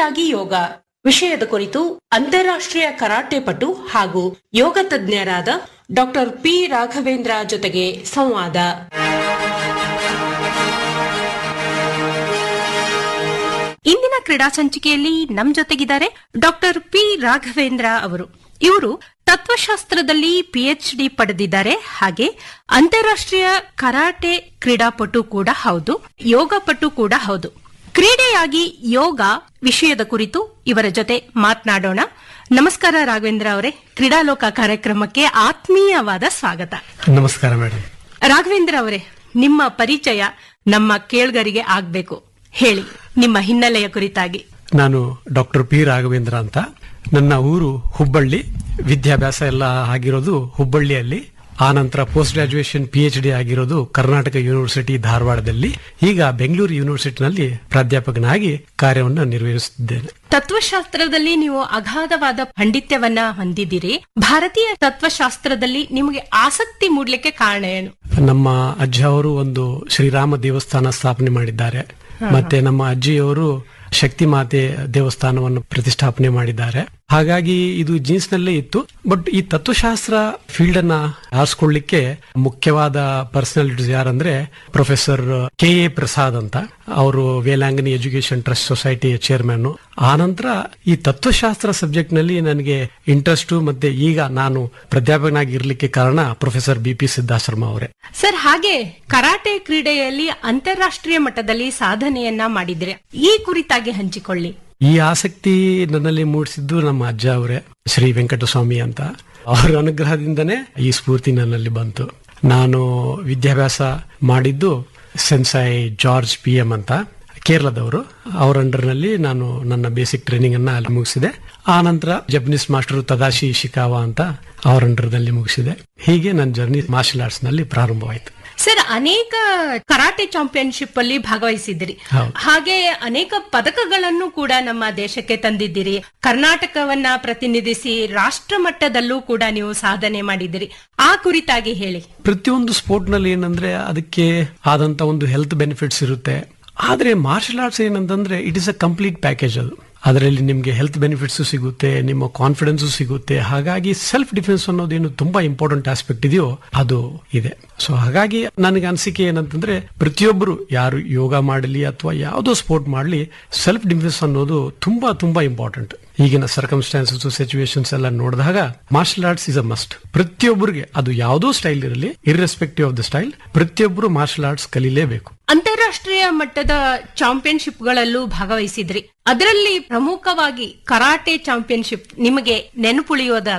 ಕ್ರೀಡೆಯಾಗಿ ಯೋಗ ವಿಷಯದ ಕುರಿತು ಅಂತಾರಾಷ್ಟ್ರೀಯ ಕರಾಟೆ ಪಟು ಹಾಗೂ ಯೋಗ ತಜ್ಞರಾದ ಡಾಕ್ಟರ್ ಪಿ ರಾಘವೇಂದ್ರ ಜೊತೆಗೆ ಸಂವಾದ ಇಂದಿನ ಕ್ರೀಡಾ ಸಂಚಿಕೆಯಲ್ಲಿ ನಮ್ ಜೊತೆಗಿದ್ದಾರೆ ಡಾಕ್ಟರ್ ಪಿ ರಾಘವೇಂದ್ರ ಅವರು ಇವರು ತತ್ವಶಾಸ್ತ್ರದಲ್ಲಿ ಪಿಎಚ್ ಡಿ ಪಡೆದಿದ್ದಾರೆ ಹಾಗೆ ಅಂತಾರಾಷ್ಟ್ರೀಯ ಕರಾಟೆ ಕ್ರೀಡಾಪಟು ಕೂಡ ಹೌದು ಯೋಗ ಪಟು ಕೂಡ ಹೌದು ಕ್ರೀಡೆಯಾಗಿ ಯೋಗ ವಿಷಯದ ಕುರಿತು ಇವರ ಜೊತೆ ಮಾತನಾಡೋಣ ನಮಸ್ಕಾರ ರಾಘವೇಂದ್ರ ಅವರೇ ಕ್ರೀಡಾಲೋಕ ಕಾರ್ಯಕ್ರಮಕ್ಕೆ ಆತ್ಮೀಯವಾದ ಸ್ವಾಗತ ನಮಸ್ಕಾರ ಮೇಡಮ್ ರಾಘವೇಂದ್ರ ಅವರೇ ನಿಮ್ಮ ಪರಿಚಯ ನಮ್ಮ ಕೇಳ್ಗರಿಗೆ ಆಗ್ಬೇಕು ಹೇಳಿ ನಿಮ್ಮ ಹಿನ್ನೆಲೆಯ ಕುರಿತಾಗಿ ನಾನು ಡಾಕ್ಟರ್ ಪಿ ರಾಘವೇಂದ್ರ ಅಂತ ನನ್ನ ಊರು ಹುಬ್ಬಳ್ಳಿ ವಿದ್ಯಾಭ್ಯಾಸ ಎಲ್ಲ ಆಗಿರೋದು ಹುಬ್ಬಳ್ಳಿಯಲ್ಲಿ ಆ ನಂತರ post graduation P H D ಆಗಿರೋದು ಕರ್ನಾಟಕ ಯೂನಿವರ್ಸಿಟಿ ಧಾರವಾಡದಲ್ಲಿ ಈಗ ಬೆಂಗಳೂರು ಯೂನಿವರ್ಸಿಟಿನಲ್ಲಿ ಪ್ರಾಧ್ಯಾಪಕನಾಗಿ ಕಾರ್ಯವನ್ನು ನಿರ್ವಹಿಸುತ್ತಿದ್ದೇನೆ ತತ್ವಶಾಸ್ತ್ರದಲ್ಲಿ ನೀವು ಅಗಾಧವಾದ ಪಾಂಡಿತ್ಯವನ್ನ ಹೊಂದಿದ್ದೀರಿ ಭಾರತೀಯ ತತ್ವಶಾಸ್ತ್ರದಲ್ಲಿ ನಿಮಗೆ ಆಸಕ್ತಿ ಮೂಡ್ಲಿಕ್ಕೆ ಕಾರಣ ಏನು ನಮ್ಮ ಅಜ್ಜ ಅವರು ಒಂದು ಶ್ರೀರಾಮ ದೇವಸ್ಥಾನ ಸ್ಥಾಪನೆ ಮಾಡಿದ್ದಾರೆ ಮತ್ತೆ ನಮ್ಮ ಅಜ್ಜಿಯವರು ಶಕ್ತಿ ಮಾತೆ ದೇವಸ್ಥಾನವನ್ನು ಪ್ರತಿಷ್ಠಾಪನೆ ಮಾಡಿದ್ದಾರೆ ಹಾಗಾಗಿ ಇದು ಜೀನ್ಸ್ ನಲ್ಲೇ ಇತ್ತು ಬಟ್ ಈ ತತ್ವಶಾಸ್ತ್ರ ಫೀಲ್ಡ್ ಅನ್ನ ಆರಿಸ್ಕೊಳ್ಳಿಕ್ಕೆ ಮುಖ್ಯವಾದ ಪರ್ಸನಾಲಿಟೀಸ್ ಯಾರಂದ್ರೆ ಪ್ರೊಫೆಸರ್ ಕೆ ಎ ಪ್ರಸಾದ್ ಅಂತ ಅವರು ವೇಲಾಂಗನಿ ಎಜುಕೇಶನ್ ಟ್ರಸ್ಟ್ ಸೊಸೈಟಿಯ ಚೇರ್ಮನ್ ಆನಂತರ ಈ ತತ್ವಶಾಸ್ತ್ರ ಸಬ್ಜೆಕ್ಟ್ ನಲ್ಲಿ ನನಗೆ ಇಂಟ್ರೆಸ್ಟ್ ಮತ್ತೆ ಈಗ ನಾನು ಪ್ರಾಧ್ಯಾಪಕನಾಗಿ ಇರ್ಲಿಕ್ಕೆ ಕಾರಣ ಪ್ರೊಫೆಸರ್ ಬಿ ಪಿ ಸಿದ್ದಾಶ್ರಮ ಅವರೇ ಸರ್ ಹಾಗೆ ಕರಾಟೆ ಕ್ರೀಡೆಯಲ್ಲಿ ಅಂತಾರಾಷ್ಟ್ರೀಯ ಮಟ್ಟದಲ್ಲಿ ಸಾಧನೆಯನ್ನ ಮಾಡಿದ್ರೆ ಈ ಕುರಿತಾಗಿ ಹಂಚಿಕೊಳ್ಳಿ ಈ ಆಸಕ್ತಿ ನನ್ನಲ್ಲಿ ಮೂಡಿಸಿದ್ದು ನಮ್ಮ ಅಜ್ಜ ಅವರೇ ಶ್ರೀ ವೆಂಕಟಸ್ವಾಮಿ ಅಂತ ಅವರ ಅನುಗ್ರಹದಿಂದನೇ ಈ ಸ್ಫೂರ್ತಿ ನನ್ನಲ್ಲಿ ಬಂತು ನಾನು ವಿದ್ಯಾಭ್ಯಾಸ ಮಾಡಿದ್ದು ಸೆನ್ಸಾಯ್ ಜಾರ್ಜ್ ಪಿ ಎಂ ಅಂತ ಕೇರಳದವರು ಅವರ ಅಂಡರ್ನಲ್ಲಿ ನಾನು ನನ್ನ ಬೇಸಿಕ್ ಟ್ರೈನಿಂಗ್ ಅನ್ನ ಅಲ್ಲಿ ಮುಗಿಸಿದೆ ಆ ನಂತರ ಜಪನೀಸ್ ಮಾಸ್ಟರ್ ತದಾಶಿ ಶಿಕಾವಾ ಅಂತ ಅವರ ಅಂಡರ್ನಲ್ಲಿ ಮುಗಿಸಿದೆ ಹೀಗೆ ನನ್ನ ಜರ್ನಿ ಮಾರ್ಷಲ್ ಆರ್ಟ್ಸ್ ನಲ್ಲಿ ಪ್ರಾರಂಭವಾಯಿತು ಸರ್ ಅನೇಕ ಕರಾಟೆ ಚಾಂಪಿಯನ್ಶಿಪ್ ಅಲ್ಲಿ ಭಾಗವಹಿಸಿದ್ದೀರಿ ಹೌದು. ಹಾಗೆ ಅನೇಕ ಪದಕಗಳನ್ನು ಕೂಡ ನಮ್ಮ ದೇಶಕ್ಕೆ ತಂದಿದ್ದೀರಿ ಕರ್ನಾಟಕವನ್ನ ಪ್ರತಿನಿಧಿಸಿ ರಾಷ್ಟ್ರ ಮಟ್ಟದಲ್ಲೂ ಕೂಡ ನೀವು ಸಾಧನೆ ಮಾಡಿದ್ದೀರಿ ಆ ಕುರಿತಾಗಿ ಹೇಳಿ ಪ್ರತಿಯೊಂದು ಸ್ಪೋರ್ಟ್ ನಲ್ಲಿ ಏನಂದ್ರೆ ಅದಕ್ಕೆ ಆದಂತ ಒಂದು ಹೆಲ್ತ್ ಬೆನಿಫಿಟ್ಸ್ ಇರುತ್ತೆ ಆದ್ರೆ ಮಾರ್ಷಲ್ ಆರ್ಟ್ಸ್ ಏನಂತಂದ್ರೆ it is a complete package ಅದು ಅದರಲ್ಲಿ ನಿಮಗೆ ಹೆಲ್ತ್ ಬೆನಿಫಿಟ್ಸ್ ಸಿಗುತ್ತೆ ನಿಮ್ಮ ಕಾನ್ಫಿಡೆನ್ಸ್ ಸಿಗುತ್ತೆ ಹಾಗಾಗಿ ಸೆಲ್ಫ್ ಡಿಫೆನ್ಸ್ ಅನ್ನೋದೇನು ತುಂಬಾ ಇಂಪಾರ್ಟೆಂಟ್ ಆಸ್ಪೆಕ್ಟ್ ಇದೆಯೋ ಅದು ಇದೆ ಸೊ ಹಾಗಾಗಿ ನನಗೆ ಅನಿಸಿಕೆ ಏನಂತಂದ್ರೆ ಪ್ರತಿಯೊಬ್ಬರು ಯಾರು ಯೋಗ ಮಾಡಲಿ ಅಥವಾ ಯಾವುದೋ ಸ್ಪೋರ್ಟ್ ಮಾಡಲಿ ಸೆಲ್ಫ್ ಡಿಫೆನ್ಸ್ ಅನ್ನೋದು ತುಂಬಾ ತುಂಬಾ ಇಂಪಾರ್ಟೆಂಟ್ ಈಗಿನ ಸರ್ಕಮ್ಸ್ಟಾನ್ಸಸ್ ಸಿಚುವೇಶನ್ಸ್ ಎಲ್ಲ ನೋಡಿದಾಗ martial arts is a must ಪ್ರತಿಯೊಬ್ಬರಿಗೆ ಅದು ಯಾವುದೋ ಸ್ಟೈಲ್ ಇರಲಿ ಇರ್ರೆಸ್ಪೆಕ್ಟಿವ್ ಆಫ್ ದ ಸ್ಟೈಲ್ ಪ್ರತಿಯೊಬ್ಬರು ಮಾರ್ಷಲ್ ಆರ್ಟ್ಸ್ ಕಲೀಲೇಬೇಕು ಅಂತಾರಾಷ್ಟ್ರೀಯ ಮಟ್ಟದ ಚಾಂಪಿಯನ್ಶಿಪ್ಗಳಲ್ಲೂ ಭಾಗವಹಿಸಿದ್ರಿ ಅದರಲ್ಲಿ ಪ್ರಮುಖವಾಗಿ ಕರಾಟೆ ಚಾಂಪಿಯನ್ಶಿಪ್ ನಿಮಗೆ ನೆನಪುಳಿಯೋದ